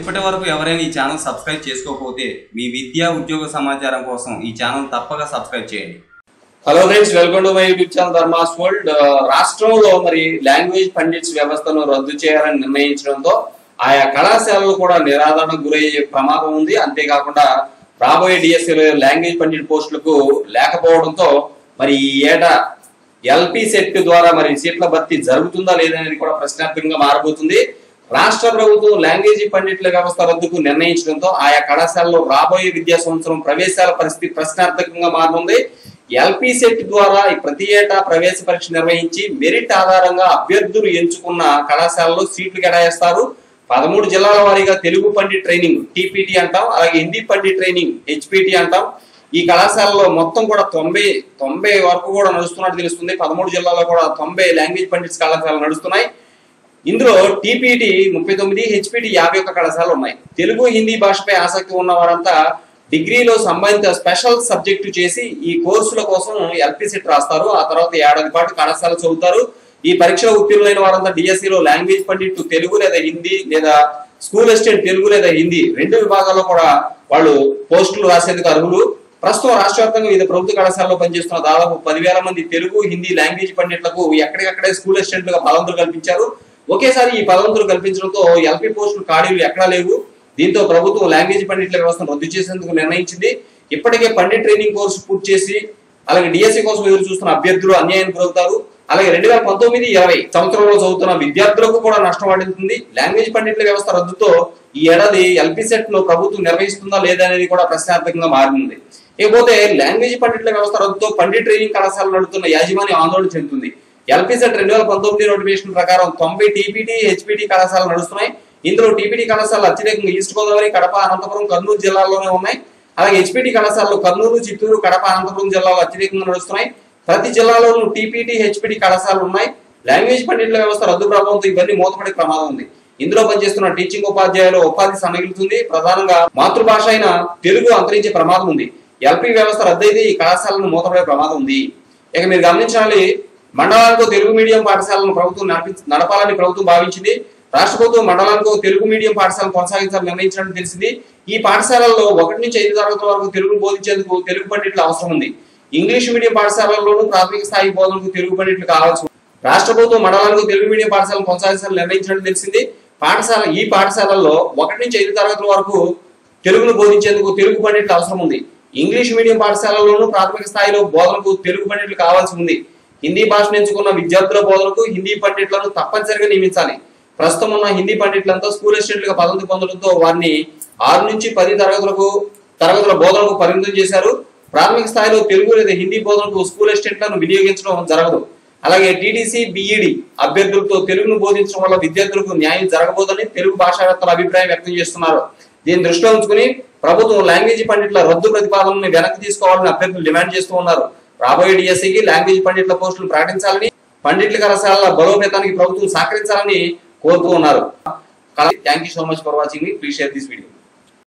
ఇప్పటి వరకు ఎవరైనా ఈ ఛానల్ సబ్స్క్రైబ్ చేసుకోకపోతే మీ విద్యా ఉద్యోగ సమాచారం కోసం ఈ ఛానల్ తప్పక సబ్స్క్రైబ్ చేయండి hello friends welcome to my YouTube channel Dharma's world ఆ, రాష్ట్రంలో మరి లాంగ్వేజ్ పండిట్స్ వ్యవస్థను రద్దు చేయాలని నిర్ణయించడంతో ఆయా కళాశాలలు కూడా నిరాదరణకు గురయ్యే ప్రమాదం ఉంది అంతేకాకుండా రాబోయే డిఎస్సీలో లాంగ్వేజ్ పండిట్ పోస్టులకు లేకపోవడంతో మరి ఈ ఏటా ఎల్పి సెట్ ద్వారా మరి సీట్ల భర్తీ జరుగుతుందా లేదనేది కూడా ప్రశ్నార్థకంగా మారబోతుంది రాష్ట్ర ప్రభుత్వం లాంగ్వేజీ పండిట్ల వ్యవస్థ రద్దుకు నిర్ణయించడంతో ఆయా కళాశాలలో రాబోయే విద్యా సంవత్సరం ప్రవేశాల పరిస్థితి ప్రశ్నార్థకంగా మారనుంది ఎల్పి సెట్ ద్వారా ఈ ప్రతి ఏటా ప్రవేశ పరీక్ష నిర్వహించి మెరిట్ ఆధారంగా అభ్యర్థులు ఎంచుకున్న కళాశాలలో సీట్లు కేటాయిస్తారు పదమూడు జిల్లాల వారీగా తెలుగు పండిట్ ట్రైనింగ్ టీపీటీ అంటాం అలాగే హిందీ పండిట్ ట్రైనింగ్ హెచ్పిటి అంటాం ఈ కళాశాలలో మొత్తం కూడా తొంభై తొంభై వరకు కూడా నడుస్తున్నట్టు తెలుస్తుంది పదమూడు జిల్లాల్లో కూడా తొంభై లాంగ్వేజ్ పండిట్స్ కళాశాలలు నడుస్తున్నాయి ఇందులో టీపీటీ ముప్పై తొమ్మిది హెచ్పిటి యాభై ఒక్క కళాశాలలు ఉన్నాయి తెలుగు హిందీ భాషపై ఆసక్తి ఉన్న వారంతా డిగ్రీలో సంబంధిత స్పెషల్ సబ్జెక్టు చేసి ఈ కోర్సుల కోసం ఎల్పి సెట్ రాస్తారు ఆ తర్వాత ఏడాది పాటు కళాశాల చదువుతారు ఈ పరీక్షలో ఉత్తీర్ణులైన వారంతా DSE లో లాంగ్వేజ్ పండిట్ తెలుగు లేదా హిందీ లేదా స్కూల్ అసిస్టెంట్ తెలుగు లేదా హిందీ రెండు విభాగాల్లో కూడా వాళ్ళు పోస్టులు రాసేందుకు అర్హులు ప్రస్తుతం రాష్ట్ర వ్యాప్తంగా వివిధ ప్రభుత్వ కళాశాలలో పనిచేస్తున్న దాదాపు పదివేల మంది తెలుగు హిందీ లాంగ్వేజ్ పండిట్లకు ఎక్కడికక్కడే స్కూల్ అసిస్టెంట్లుగా పదవంతులు కల్పించారు ఒకేసారి ఈ పదవంతులు కల్పించడంతో ఎల్పి పోస్టులు ఖాళీలు ఎక్కడా లేవు దీంతో ప్రభుత్వం లాంగ్వేజ్ పండిట్ల వ్యవస్థను రద్దు చేసేందుకు నిర్ణయించింది ఇప్పటికే పండిట్ ట్రైనింగ్ కోర్సు పూర్తి చేసి అలాగే డిఎస్సి కోసం ఎదురు చూస్తున్న అభ్యర్థులు అన్యాయానికి గురవుతారు అలాగే రెండు వేల పంతొమ్మిది ఇరవై సంవత్సరంలో చదువుతున్న విద్యార్థులకు కూడా నష్టం వాటిల్లుతుంది లాంగ్వేజ్ పండిట్ల వ్యవస్థ రద్దుతో ఈ ఏడాది ఎల్పి సెట్ ను ప్రభుత్వం నిర్వహిస్తుందా లేదా అనేది కూడా ప్రశ్నార్థకంగా మారింది ఇకపోతే లాంగ్వేజ్ పండిట్ల వ్యవస్థ రద్దుతో పండిట్ ట్రైనింగ్ కళాశాల నడుపుతున్న యాజమాన్యం ఆందోళన చెందుతుంది ఎల్పి సెట్ రెండు వేల పంతొమ్మిది నోటిఫికేషన్ ప్రకారం తొంభై టీపీటీ హెచ్పిటి కళాశాలలు నడుస్తున్నాయి ఇందులో టీపీటీ కళాశాలలు అత్యధికంగా ఈస్ట్ గోదావరి కడప అనంతపురం కర్నూలు జిల్లాల్లోనే ఉన్నాయి అలాగే హెచ్పిటి కళాశాలలు కర్నూలు చిత్తూరు కడప అనంతపురం జిల్లాలో అత్యధికంగా నడుస్తున్నాయి ప్రతి జిల్లాలోనూ టీపీటీ హెచ్పిటి కళాశాలలు ఉన్నాయి లాంగ్వేజ్ పండిట్ల వ్యవస్థ రద్దు ప్రభావంతో ఇవన్నీ మూతపడే ప్రమాదం ఉంది ఇందులో పనిచేస్తున్న టీచింగ్ ఉపాధ్యాయులు ఉపాధి సన్నగిలుతుంది ప్రధానంగా మాతృభాష అయిన తెలుగు అంతరించే ప్రమాదం ఉంది ఎల్పి వ్యవస్థ రద్దయితే ఈ కళాశాలను మూతపడే ప్రమాదం ఉంది ఇక మీరు గమనించాలి మండలాలకు తెలుగు మీడియం పాఠశాలను ప్రభుత్వం నడిపి- నడపాలని ప్రభుత్వం భావించింది రాష్ట్ర ప్రభుత్వం మండలాలకు తెలుగు మీడియం పాఠశాలను కొనసాగించాలని నిర్ణయించినట్టు తెలిసింది ఈ పాఠశాలల్లో ఒకటి నుంచి ఐదు తరగతుల వరకు తెలుగు బోధించేందుకు తెలుగు పండితులు అవసరం ఉంది ఇంగ్లీష్ మీడియం పాఠశాలల్లోనూ ప్రాథమిక స్థాయి బోధనకు తెలుగు పండితులు కావాల్సి ఉంది. రాష్ట్ర ప్రభుత్వం మండలాలకు తెలుగు మీడియం పాఠశాలను కొనసాగించాలని నిర్ణయించినట్టు తెలిసింది పాఠశాల ఈ పాఠశాలల్లో ఒకటి నుంచి ఐదు తరగతుల వరకు తెలుగును బోధించేందుకు తెలుగు పండితులు అవసరం ఉంది ఇంగ్లీష్ మీడియం పాఠశాలల్లోనూ ప్రాథమిక స్థాయిలో బోధనకు తెలుగు పండితులు కావాల్సి ఉంది హిందీ భాషను ఎంచుకున్న విద్యార్థుల బోధనకు హిందీ పండితులను తప్పనిసరిగా నియమించాలి ప్రస్తుతం ఉన్న హిందీ పండితులంతా స్కూల్ అసిస్టెంట్లుగా పదవి పొందడంతో వారిని ఆరు నుంచి పది తరగతులకు తరగతుల బోధనకు పరిమితం చేశారు ప్రాథమిక స్థాయిలో తెలుగు లేదా హిందీ బోధనకు స్కూల్ అసిస్టెంట్లను వినియోగించడం జరగదు అలాగే టీడీసీ బిఈడి అభ్యర్థులతో తెలుగును బోధించడం వల్ల విద్యార్థులకు న్యాయం జరగబోదని తెలుగు భాషావేత్తల అభిప్రాయం వ్యక్తం చేస్తున్నారు దీన్ని దృష్టిలో ఉంచుకుని ప్రభుత్వం లాంగ్వేజ్ పండిట్ల రద్దు ప్రతిపాదనని వెనక్కి తీసుకోవాలని అభ్యర్థులు డిమాండ్ చేస్తూ ఉన్నారు రాబోయే డిఎస్సికి లాంగ్వేజ్ పండిట్ల పోస్టులు ప్రకటించాలని పండిట్ల కళాశాలల బలోపేతానికి ప్రభుత్వం సహకరించాలని కోరుతూ ఉన్నారు thank you so much for watching please share this video